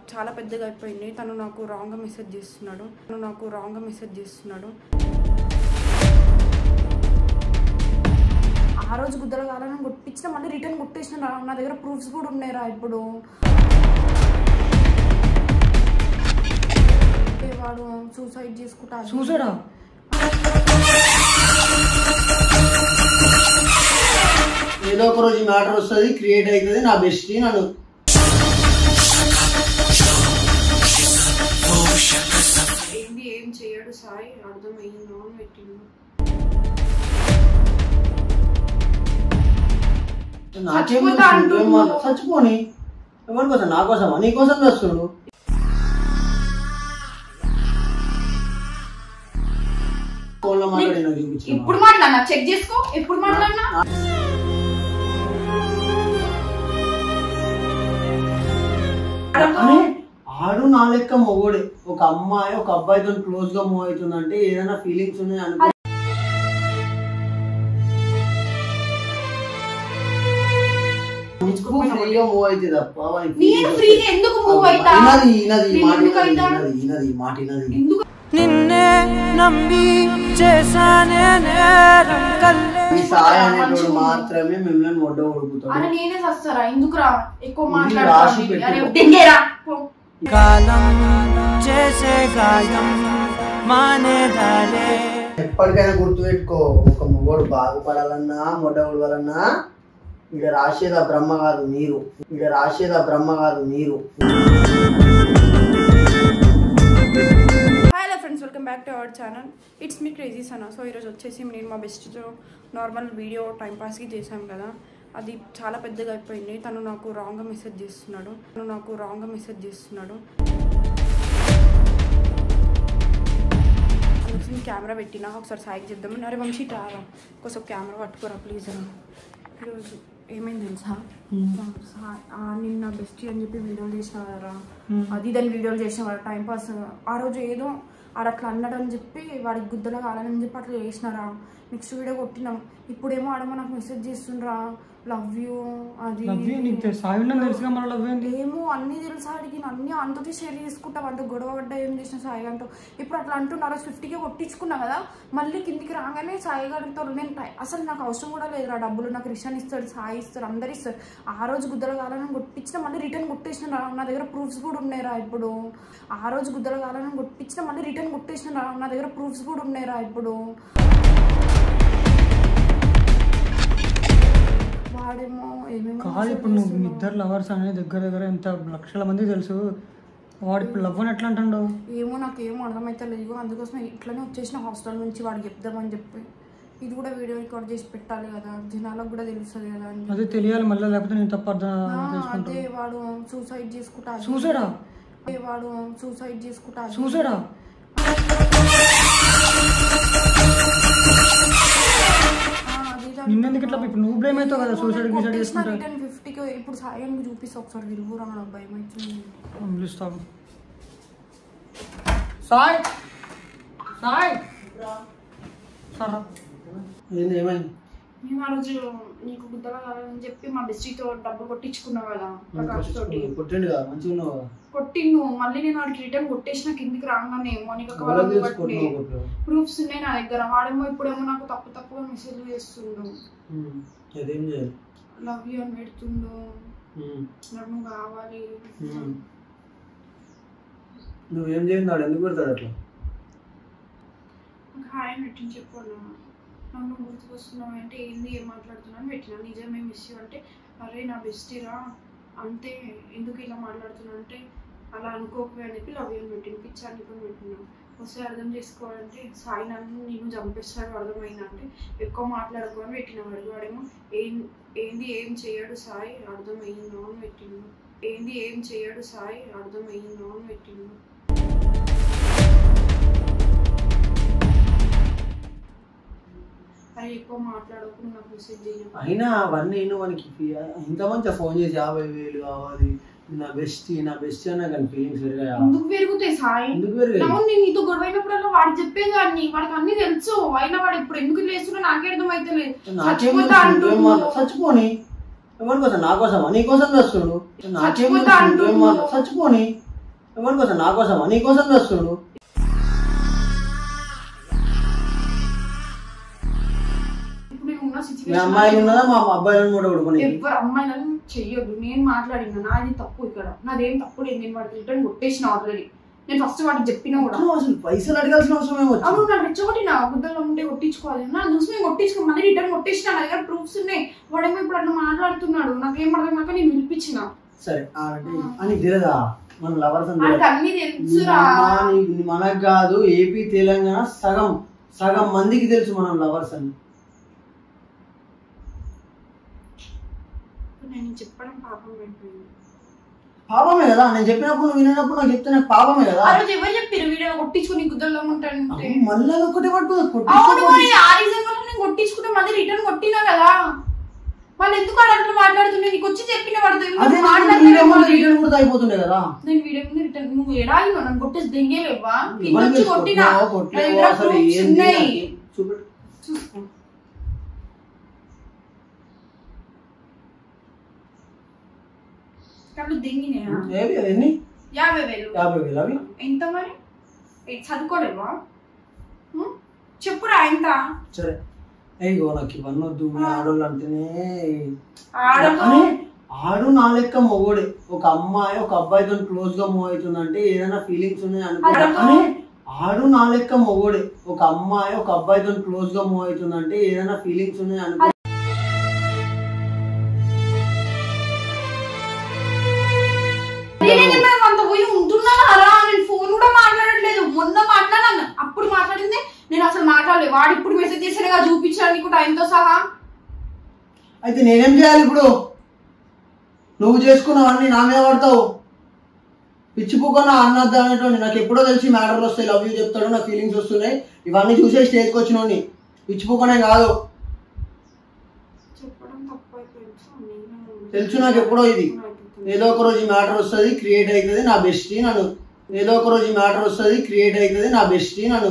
చాలా పెద్దగా అయిపోయింది తను నాకు రాంగ్గా మెసేజ్ చేస్తున్నాడు తను నాకు రాంగ్గా మెసేజ్ చేస్తున్నాడు ఆ రోజు గుద్దల కాలని కొట్టించిన మళ్ళీ రిటర్న్ కొట్టేసిన రా నా దగ్గర ప్రూఫ్స్ కూడా ఉన్నాయిరా ఇప్పుడు ఏ వాడు సూసైడ్ చేసుకుంటా చూసాడా ఏదో ఒక రోజు మ్యాటర్ వస్తుంది క్రియేట్ అవుతుంది నా బెస్ట్ నన్ను ఏంది ఏం చేయడు సాయి అర్థమైందో అని పెట్టిండు నాకేం చచ్చిపోతా తెలుసు? అంటుండు. నువ్వేం మాట్లా- చచ్చిపోని ఎవరి కోసం నా కోసమా నీ కోసం చేస్తుండు ఫోన్లో మాట్లాడి నాకు చూపించిన ఇప్పుడు మాట్లాడినా చెక్ చేసుకో ఎప్పుడు మాట్లాడినా కానీ ఆడు నా లెక్క మొగోడే ఒక అమ్మాయి ఒక అబ్బాయితో క్లోజ్ గా మూవ్ అవుతుందంటే ఏదైనా ఫీలింగ్స్ ఉన్నాయి అనుకో ఫ్రీగా మూవ్ అయితే తప్ప వానికి నేను feelings ఫ్రీగా ఎందుకు మూవ్ వస్తాయి. అవుతా ఇనది ఇనది ఈ నేను మాట ఎందుకు ఇనది, అవుతా? ఇనది ఇనది ఈ మాట ఇనది ఎందుకు నిన్నే నమ్మి చేశానే నేరం కల్లే ఈ సాయి అనేటోడు మాత్రమే మిమ్మల్ని మొడ్డ ఉడుకుతాడు అరే నేనే చస్తారా ఎందుకురా ఎక్కువ ఇది రాసి మాట్లాడతాను పెట్టు. అరే దింగేరా పో. కాలం చేసే గాయం మానేదాలే ఎప్పటికైనా గుర్తుపెట్టుకో ఒక మొగోడు బాగుపడాలన్నా మొడ్డ ఉడవాలన్నా ఈడ రాసేది ఆ బ్రహ్మ కాదు మీరు ఈడ రాసేది ఆ బ్రహ్మ కాదు మీరు hi hello friends welcome back to our channel it's me crazy Sana so ఈరోజు వచ్చేసి నేను మా బెస్ట్తో నార్మల్ వీడియో టైంపాస్కి చేశాం కదా అది చాలా పెద్దగా అయిపోయింది తను నాకు రాంగ్గా మెసేజ్ చేస్తున్నాడు తను నాకు రాంగ్గా మెసేజ్ చేస్తున్నాడు అందుకోసం నేను కెమెరా పెట్టినా ఒకసారి సాయికి చేద్దామని అరే వంశీ రారా ఒకసారి కెమెరా పట్టుకోరా ప్లీజ్ అని ఈరోజు ఏమైంది తెలుసా సా- ఆ నిన్న బెస్ట్ అని చెప్పి వీడియోలు చేసిన కదరా అది దాని వీడియోలు చేసిన వాడు టైం పాస్ ఆ రోజు ఏదో ఆడు అట్లా అన్నాడు అని చెప్పి వాడికి గుద్దలో కావాలని చెప్పి అట్లా చేసినారా నెక్స్ట్ వీడియో కొట్టినాం ఇప్పుడేమో ఆడమో నాకు మెసేజ్ చేస్తుండ్రా లవ్ యూ అది లవ్ యూ నీకు తెలుసు సాయి ఉన్నది తెలుసుగా మన లవ్ ఏంది ఏమో అన్ని తెలుసా అడిగిన అన్ని అంతకి షేర్ చేసుకుంటాం అంత గొడవ పడ్డా ఏం చేసిన సాయి అంటూ ఇప్పుడు అట్లా అంటున్నారు ఫిఫ్టీకే కొట్టించుకున్నా కదా మళ్ళీ కిందికి రాగానే సాయి గారితో నేను టై- అసలు నాకు అవసరం కూడా లేదు ఆ డబ్బులు నాకు రిషన్ ఇస్తాడు సాయి ఇస్తాడు అందరు ఇస్తారు ఆ రోజు గుద్దల కావాలని కొట్టించిన మళ్ళీ రిటర్న్ కొట్టేసిన రా నా దగ్గర ప్రూఫ్స్ కూడా ఉన్నాయిరా ఇప్పుడు ఆ రోజు గుద్దల కావాలని కొట్టించిన మళ్ళీ రిటర్న్ కొట్టేసిన రా నా దగ్గర ప్రూఫ్స్ కూడా ఉన్నాయిరా ఇప్పుడు వాడేమో ఏమేమో కాదు ఇప్పుడు నువ్వు మీ ఇద్దరు లవర్స్ అనేది దగ్గర దగ్గర ఎంత లక్షల మంది తెలుసు వాడు ఇప్పుడు లవ్ అని ఎట్లా అంటాడు ఏమో నాకు ఏమో అర్థమైతే లేదు అందుకోసం ఇట్లనే వచ్చేసిన హాస్టల్ నుంచి వాడికి చెప్దామని చెప్పి ఇది కూడా వీడియో రికార్డ్ చేసి పెట్టాలి కదా జనాలకు కూడా తెలుస్తుంది కదా అని అదే తెలియాలి మళ్ళీ లేకపోతే నేను తప్ప అర్థం ఆ, తెలుసుకుంటాను అదే వాడు సూసైడ్ చేసుకుంటా చూసాడా అదే వాడు సూసైడ్ చేసుకుంటా చూసాడా నిన్నెందుకు ఇట్లా ఇప్పుడు నువ్వు బ్లేమ్ అవుతావు కదా సూసైడ్ గీసైడ్ చేసుకుంటే రిటర్న్ ఫిఫ్టీకి ఇప్పుడు సాయానికి చూపిస్తా ఒకసారి విలువరా నాకు భయం అవుతుంది పిలుస్తావు సాయ్ సాయ్ సరే ఏంది ఏమైంది నేను ఆ రోజు నీకు గుద్దగా కావాలని చెప్పి మా బెస్టీతో డబ్బులు కొట్టించుకున్నావు కదా ప్రకాష్ తోటి కొట్టండి కదా మంచిగా ఉన్నావు కదా కొట్టిండు మళ్ళీ నేను వాడికి రిటర్న్ కొట్టేసిన కిందికి రాగానే మోనిక ఎవరికి తెలుసు కొట్టినావు కొట్టినావు ప్రూఫ్స్ ఉన్నాయి నా దగ్గర వాడేమో ఇప్పుడేమో నాకు తప్పు తప్పుగా మెసేజ్ చేస్తుండు ఉమ్, అదేం చేయాలి లవ్ యూ అని పెడుతుండు ఉమ్, నాకు నువ్వు కావాలి ఉమ్. నువ్వేం చేయండి వాడు ఎందుకు పెడతాడు అట్లా నాకు హాయ్ అని పెట్టింది చెప్పాను నన్ను గుర్తుకొస్తున్నావు అంటే ఏంది ఏం మాట్లాడుతున్నాను పెట్టినా నిజమే మిస్ యూ అంటే అరే నా బెస్టీరా అంతే ఎందుకు ఇలా మాట్లాడుతున్నా అంటే అలా అనుకోకు అని చెప్పి లవ్ యూ అని పెట్టింది పిచ్చి అనుకుని పెట్టినా వస్తే అర్థం చేసుకోవాలంటే సాయి నన్ను నేను చంపేస్తాడు అర్థమైందా అంటే ఎక్కువ మాట్లాడుకో అని పెట్టిన వాడు వాడేమో ఏం ఏంది ఏం చేయడు సాయి అర్థమైందో అని పెట్టిండు ఏంది ఏం చేయడు సాయి అర్థమైందో అని పెట్టిండు అరే ఎక్కువ మాట్లాడకు నాకు మెసేజ్ చేయను అయినా అవన్నీ నువ్వు మనకి ఫీ- ఇంత మంచిగా ఫోన్ చేసి యాభై వేలు కావాలి నా బెస్ట్ నా బెస్ట్ అన్నా కానీ ఫీలింగ్స్ పెరిగాయా ఎందుకు పెరుగుతాయి సాయి ఎందుకు పెరిగాయి అవును నేను నీతో గొడవైనప్పుడల్లా వాడు చెప్పేదాన్ని వాడికి అన్ని తెలుసు అయినా వాడు ఇప్పుడు ఎందుకు లేస్తున్నా నాకే అర్థం అయితే లేదు నాకేం చచ్చిపోతా తెలుసు? నువ్వేం అంటుండు. మాట్లా- చచ్చిపోని ఎవరి కోసం నా కోసమా నీ కోసం చేస్తుండు నాకేం చచ్చిపోతా తెలుసు? అంటుండు. నువ్వేం మాట్లా- చచ్చిపోని ఎవరి కోసం నా కోసమా నీ కోసం వస్తుడు ఇప్పుడు నేను ఉన్న మీ సిచ్యువేషన్ అమ్మాయిలు ఉన్నదా మా అబ్బాయిలను కూడా కొడుకుని ఎవరు అమ్మాయిలను చెయ్యొద్దు నేను మాట్లాడినా నాది తప్పు ఇక్కడ నాదేం తప్పు లేదు నేను వాడికి రిటర్న్ కొట్టేసిన ఆల్రెడీ నేను ఫస్ట్ వాడికి చెప్పినా కూడా అసలు పైసలు అడగాల్సిన అవసరం ఏమో అవును నాకు రెచ్చగొట్టి నా గుద్దలో ఉంటే కొట్టించుకోవాలి నా చూసి నేను కొట్టించుకో మళ్ళీ రిటర్న్ కొట్టించిన నా దగ్గర ప్రూఫ్స్ ఉన్నాయి వాడేమో ఇప్పుడు అట్లా మాట్లాడుతున్నాడు నాకేం అర్థం కాక నేను పిలిపించిన సరే ఆ అంటే అని తెలియదా మన లవర్స్ అని వాడికి అన్ని తెలుసురా మనకు కాదు ఏపీ తెలంగాణ సగం సగం మందికి తెలుసు మనం లవర్స్ అని నేను చెప్పడం పాపం అయిపోయింది పాపమే కదా నేను చెప్పినప్పుడు నువ్వు వినప్పుడు నాకు చెప్తే నాకు పాపమే కదా ఆ రోజు ఎవరు చెప్పారు వీడియో కొట్టించుకుని గుద్దల్లో ఉంటానంటే మళ్ళీ ఒకటి పట్టు అవును మరి ఆ రీజన్ వల్ల నేను కొట్టించుకుంటే మళ్ళీ రిటర్న్ కొట్టినా కదా వాళ్ళు ఎందుకు అలా అట్లా మాట్లాడుతుండే నీకు వచ్చి చెప్పిన వాడితో ఎందుకు అదే మాట్లాడలేదు మరి? రిటర్న్ కూడా అయిపోతుండే కదా నేను వీడియో ముందు రిటర్న్ నువ్వు ఎడాలి నన్ను కొట్టేసి దెంగేలేవా కింద ఇవన్నీ వచ్చి కొట్టినా కొట్టినావో, కొట్టలేవో, నా దగ్గర అసలు proofs ఏంది ఉన్నాయి నాకు చూపెట్టు. చూసుకో కళ్ళు దెంగినాయా ఏవి ఎన్ని యాభై వేలు యాభై వేలు అవి ఎంత మరి ఏ, చదువుకోలేవా ఉం? చెప్పురా ఎంత సరే అయ్యో నాకు ఇవన్నీ వద్దు మీ ఆడోళ్ళు అంటేనే ఆడము అని ఆడు నా లెక్క మొగోడే ఒక అమ్మాయి ఒక అబ్బాయితో క్లోజ్ గా మూవ్ అవుతుందంటే ఏదైనా ఫీలింగ్స్ ఉన్నాయి అనుకో అర్థం. కానీ ఆడు నా లెక్క మొగోడే ఒక అమ్మాయి ఒక అబ్బాయితో క్లోజ్ గా మూవ్ అవుతుందంటే ఏదైనా ఫీలింగ్స్ ఉన్నాయి అనుకో నేనే మనం అంత పోయి ఉంటున్నాను అలా నేను ఫోన్ కూడా మాట్లాడట్లేదు మొన్న మాట్లాడాను అప్పుడు మాట్లాడింది నేను అసలు మాట్లాడలేదు వాడు ఇప్పుడు మెసేజ్ చేసాడుగా చూపించాను నీకు టైంతో సహా అయితే నేనేం చేయాలి ఇప్పుడు నువ్వు చేసుకున్నావన్నీ నా మీద పడతావు పిచ్చిపోకుండా అన్నద్దు అనేటువంటి నాకు ఎప్పుడో తెలిసి మ్యాటర్లు వస్తాయి లవ్ యూ చెప్తాడు నా ఫీలింగ్స్ వస్తున్నాయి ఇవన్నీ చూసే స్టేజ్కి వచ్చినోని పిచ్చిపోకనే కాదు చెప్పడం తప్పు అయిపోయింది తెలుసు నాకు ఎప్పుడో ఇది ఏదో ఒక రోజు మ్యాటర్ వస్తుంది క్రియేట్ అవుతుంది నా బెస్టీ నన్ను ఏదో ఒక రోజు మ్యాటర్ వస్తుంది క్రియేట్ అవుతుంది నా బెస్టీ నన్ను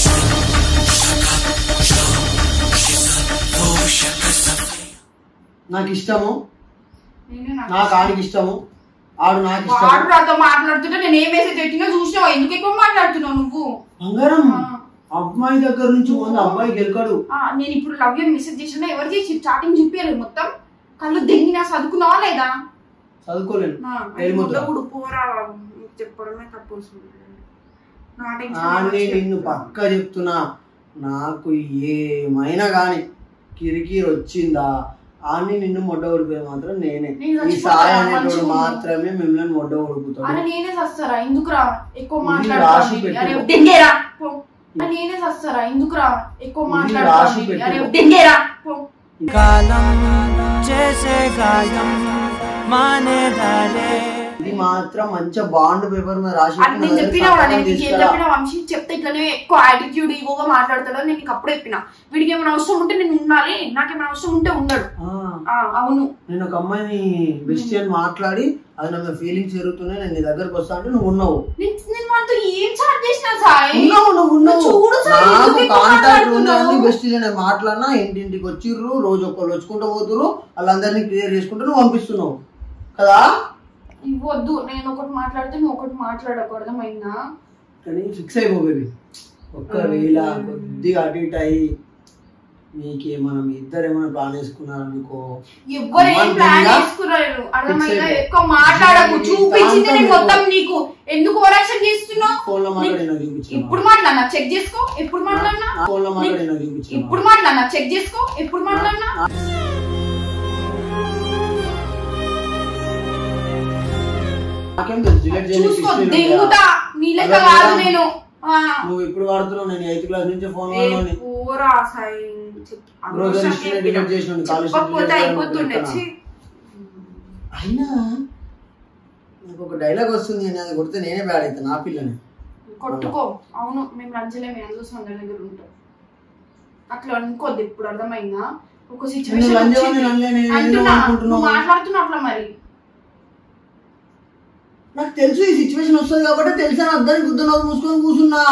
నాకు ఇష్టము నేనే నాకు నాకు ఆడికి ఇష్టము ఆడు నాకు ఇష్టము వాడు నాతో మాట్లాడుతుంటే నేను ఏ మెసేజ్ పెట్టినా చూసినావా ఎందుకు ఎక్కువ మాట్లాడుతున్నావు నువ్వు బంగారం ఆ. అమ్మాయి దగ్గర నుంచి ముందు అబ్బాయి గెలకడు ఆ, నేను ఇప్పుడు లవ్ యూ మెసేజ్ చేసినా ఎవరు చేసి చాటింగ్ చూపించలేదు మొత్తం కళ్ళు దెంగినా చదువుకున్నావా లేదా చదువుకోలేను నా, ఏలిముద్ర. ఇప్పుడు పోరా నీకు చెప్పడమే తప్పు వస్తుంది. నా టెన్షన్ ఆడిని నాకు నిన్ను చెప్పు. పక్క చెప్తున్నా నాకు ఏమైనా గాని కిరికిరి వచ్చిందా ఆడిని నిన్ను మొడ్డ ఓడిపోయి మాత్రం నేనే నేను ఈ చచ్చిపోతా, సాయి అనేటోడు మంచిగా ఉండు. మాత్రమే మిమ్మల్ని మొడ్డ అరే ఓడిపోతాడు నేనే చస్తారా ఎందుకురా ఎక్కువ ఇది మాట్లాడతావు రాసి ఇది? పెట్టు. అరే దెంగేరా పో. అరే నేనే చస్తారా ఎందుకురా ఎక్కువ ఇది మాట్లాడతావు రాసి ఇది? పెట్టు. అరే దెంగేరా పో. కాలం చేసే గాయం మానేదాలే ఇది మాత్రం మంచిగా బాండ్ పేపర్ మీద రాసి అది నేను చెప్పినా కూడా నేను నీకు ఏం చెప్పినా వంశీ చెప్తే ఇట్లనే ఎక్కువ యాటిట్యూడ్ ఈగోగా మాట్లాడతాడో నేను నీకు అప్పుడే చెప్పిన వీడికి ఏమైనా అవసరం ఉంటే నేను ఉండాలి నాకేమైనా అవసరం ఉంటే ఉండడు ఆ, అవును నేను ఒక అమ్మాయిని బెస్ట్ అని మాట్లాడి అది నా ఫీలింగ్స్ జరుగుతున్నాయి నేను నీ దగ్గరకు వస్తా అంటే నువ్వు ఉన్నావు నేను నేను వాళ్ళతో ఏం చాట్ చేసినా సాయి ఉన్నావు నువ్వు ఉన్నావు నువ్వు చూడు సాయి, నాకు ఎందుకు ఎక్కువ కాంటాక్ట్ మాట్లాడుతున్నావు? ఉందని బెస్ట్ నేను మాట్లాడినా ఇంటింటికి వచ్చిర్రు రోజు ఒకళ్ళు వచ్చుకుంటూ పోతురు వాళ్ళందరినీ క్లియర్ చేసుకుంటూ నువ్వు పంపిస్తున్నావు కదా ఇవ్వద్దు నేను ఒకటి మాట్లాడితే నువ్వు ఒకటి మాట్లాడకూడదు అయిందా కానీ ఫిక్స్ అయిపో బేబీ ఒక్కవేళ కొద్దిగా అటు ఇటు అయ్యి మీకేమన్నా మీ ఇద్దరు ఏమైనా ప్లాన్ వేసుకున్నారనుకో ఎవ్వరు ఏం అమ్మాయి ప్లాన్ ఉందా? చేసుకున్నారు అర్థమైందా అయిపో. ఎక్కువ మాట్లాడకు ఈ చూపించింది నేను దాంతో మొత్తం నీకు ఎందుకు ఓరాక్షన్ చేస్తున్నావు ఫోన్ లో మాట్లాడి నాకు చూపించిన ఇప్పుడు మాట్లాడినా చెక్ చేసుకో ఎప్పుడు మాట్లాడినా ఫోన్ లో మాట్లాడి నాకు చూపించిన ఇప్పుడు మాట్లాడినా చెక్ చేసుకో ఎప్పుడు మాట్లాడినా నాకేం తెలుసు డిలీట్ చేయండి చూసుకో fix చేయండి. దెంగుతా నీ లెక్క అదే కాదు కదా. నేను ఆ. నువ్వు ఎప్పుడు వాడుతున్నావు నేను ఎయిత్ క్లాస్ నుంచి ఫోన్ ఏ వాడినోని పోరా సాయి. చెప్- రోజు అనవసరంగా హిస్టరీ చెప్పినా. డిలీట్ చేసినాను కాలేజ్ చెప్పకపోతే అయిపోతుండే ఛీ. అయినా నాకు ఒక డైలాగ్ వస్తుంది నేను అది కొడితే నేనే బ్యాడ్ అవుతాను నా పిల్లని కొట్టుకో అవును మేము లంచలే మేము చూసి అందరి దగ్గర ఉంటాం అట్లా అనుకోద్దు ఇప్పుడు అర్థమైందా ఒక నువ్వు సిచ్యువేషన్ లంచమని నన్ను నేను ఏదో అంటున్నా అనుకుంటున్నావు. నువ్వు మాట్లాడుతున్నావు అట్లా మరి నాకు తెలుసు ఈ సిచ్యువేషన్ వస్తుంది కాబట్టి తెలిసిన అద్దని గుద్దనోరు మూసుకొని కూర్చున్నా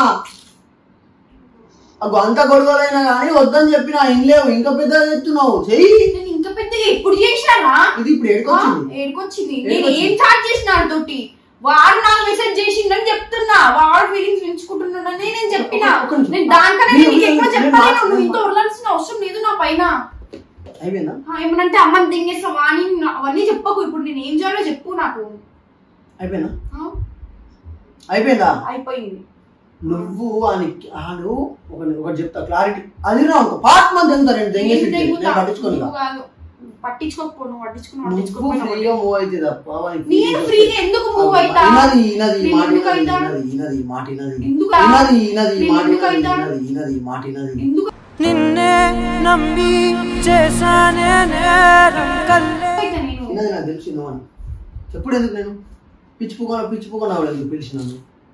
ఆ గొంత గొడవలైనా కానీ వద్దని చెప్పిన ఇన్లేవు ఇంకా పెద్దగా చెప్తున్నావు చెయ్యి నేను ఇంకా పెద్దగా ఎప్పుడు చేసినానా ఇది ఇప్పుడు ఏడుకొచ్చింది ఏడుకొచ్చింది ఏడుకొచ్చింది. నేను ఏం చార్జ్ చేసిన తోటి వాడు నాకు మెసేజ్ చేసిండని చెప్తున్నా వాడు ఫీలింగ్స్ పెంచుకుంటున్నాడని నేను చెప్పిన ఒక- ఒక నిమిషం. నేను దానికన్నా నేను- నీకు ఎక్కువ నేను- చెప్పలేను నేను- నువ్వు ఇంత వదలాల్సిన అవసరం లేదు నా పైన అయిపోయిందా ఆ, ఏమనంటే అమ్మని దింగేస్తా వాణి నా- అవన్నీ చెప్పకు ఇప్పుడు నేను ఏం చేయాలో చెప్పు నాకు అయిపోయిందా ఆ? అయిపోయిందా అయిపోయింది నువ్వు వానికి ఆడు ఒక ఒకటి చెప్తా క్లారిటీ అది రా ఒక పార్ట్ మంత్ ఎంత నేను దెంగేసి నేను నేను తెగుతా. పట్టించుకోను నువ్వు కాదు పట్టించుకోకపో నువ్వు పట్టించుకుని నువ్వు పట్టించుకోకపోయినా ఫ్రీగా మూవ్ అయితే తప్ప వానికి నేను feelings ఫ్రీగా వస్తాయి. ఎందుకు మూవ్ అది అవుతా ఇనది ఇనది నేను మాట ఎందుకు ఇనది అవుతా? ఇనది ఇనది మాట ఇనది ఎందుకు? ఇనది ఇనది నేను మాట ఎందుకు ఇనది అవుతా? ఇనది ఇనది మాట ఇనది ఎందుకు నిన్నే నమ్మి చేశానే నేరం కల్లే అయితే నేను ఇనది నాకు తెలుసు నువ్వు అని చెప్పుడు ఎందుకు నేను పిచ్చి పువ్వున పిచ్చి పువ్వున ఆవిడ ఎందుకు పిలిచినాను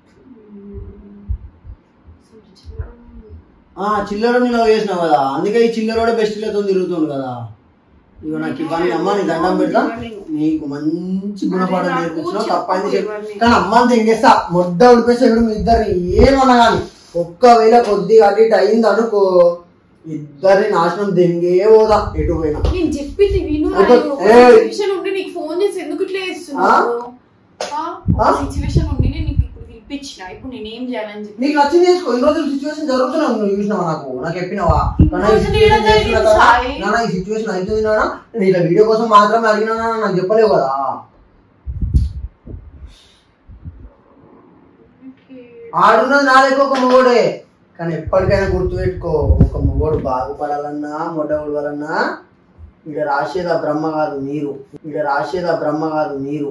ఆ చిల్లర నిలవ చేసినావు కదా అందుకే ఈ చిల్లరోడే బెస్ట్ లతో తిరుగుతుండు కదా ఇగో నాకు ఇవన్నీ అమ్మ నీ దండం పెడతా నీకు మంచి గుణపాఠం నాకు నేర్పించినావు చెప్పు తప్పని చెప్పి ఇవన్నీ. కానీ అమ్మని తెంగేస్తా మొడ్డ ఉడిపేస్తే ఇప్పుడు మీ ఇద్దరు ఏమన్నా కానీ ఒక్కవేళ కొద్దిగా అటు ఇటు అయింది అనుకో ఇద్దరిని నాశనం దెంగే పోదా ఎటు పోయినా నేను చెప్పింది విను ఒక- ఒక ఏయ్. సిచ్యువేషన్ ఉండి నీకు ఫోన్ చేసి ఎందుకు ఇట్లా చేస్తున్నావు ఆ? సిచ్యువేషన్ ఉండి నేను నీకు ఇప్పుడు పిలిపించిన ఇప్పుడు నేను ఏం చేయాలని చెప్పి నీకు నచ్చింది చేసుకో ఈ రోజు సిచ్యువేషన్ జరుగుతున్నా నువ్వు చూసినావా నాకు నాకు చెప్పినావా నాన్న, ఈ రోజు situation నేను చేస్తున్నా జరిగింది కదా? సాయి. నాన్న, ఈ సిచ్యువేషన్ అవుతుంది నాన్న నేను ఇలా వీడియో కోసం మాత్రమే అడిగినా నాన్న, నాకు చెప్పలేవు కదా ఆడున్నది నా లెక్క ఒక మొగోడే కానీ ఎప్పటికైనా గుర్తుపెట్టుకో ఒక మొగోడు బాగుపడాలన్నా మొడ్డ ఉడవాలన్నా ఇక రాసేది ఆ బ్రహ్మ కాదు మీరు ఇక రాసేది ఆ బ్రహ్మ కాదు మీరు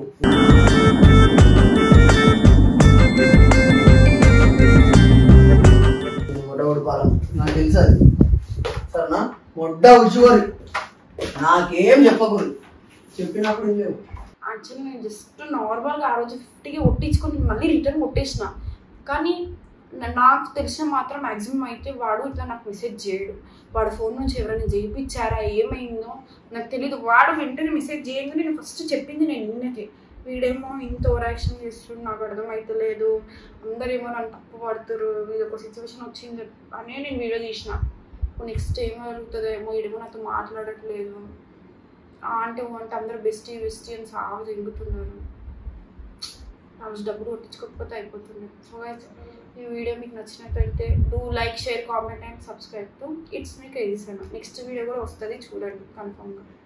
మొడ్డ ఉడపాలని నాకు తెలుసు అది సరేనా మొడ్డ ఉడుచుకోరు నాకేం చెప్పకూడదు చెప్పినప్పుడు ఏం లేవు యాక్చువల్లీ నేను జస్ట్ నార్మల్గా ఆ రోజు ఫిఫ్టీకి కొట్టించుకొని మళ్ళీ రిటర్న్ కొట్టేసిన కానీ నా- నాకు తెలిసిన మాత్రం మ్యాక్సిమం అయితే వాడు ఇట్లా నాకు మెసేజ్ చేయడు వాడు ఫోన్ నుంచి ఎవరైనా చేయించారా ఏమైందో నాకు తెలియదు వాడు వెంటనే మెసేజ్ చేయగానే నేను ఫస్ట్ చెప్పింది నేను నిన్నకే వీడేమో ఇంత ఓవర్ యాక్షన్ చేస్తుండు నాకు అర్థమవుతలేదు అందరేమో నన్ను తప్పు పడుతురు ఇది ఒక సిచ్యువేషన్ వచ్చింది అనే నేను వీడియో తీసిన నెక్స్ట్ ఏం జరుగుతుందేమో వీడేమో నాతో మాట్లాడట్లేదు ఆ అంటే ఊ అంటే అందరూ బెస్టీ బెస్టీ అని సాగు తిరుగుతున్నారు ఆ రోజు డబ్బులు కొట్టించుకోకపోతే అయిపోతుంది సో గైస్ ఈ వీడియో మీకు నచ్చినట్లయితే do like share comment and subscribe to its మీకు ఎడిసన్ నెక్స్ట్ వీడియో కూడా వస్తుంది చూడండి కన్ఫామ్గా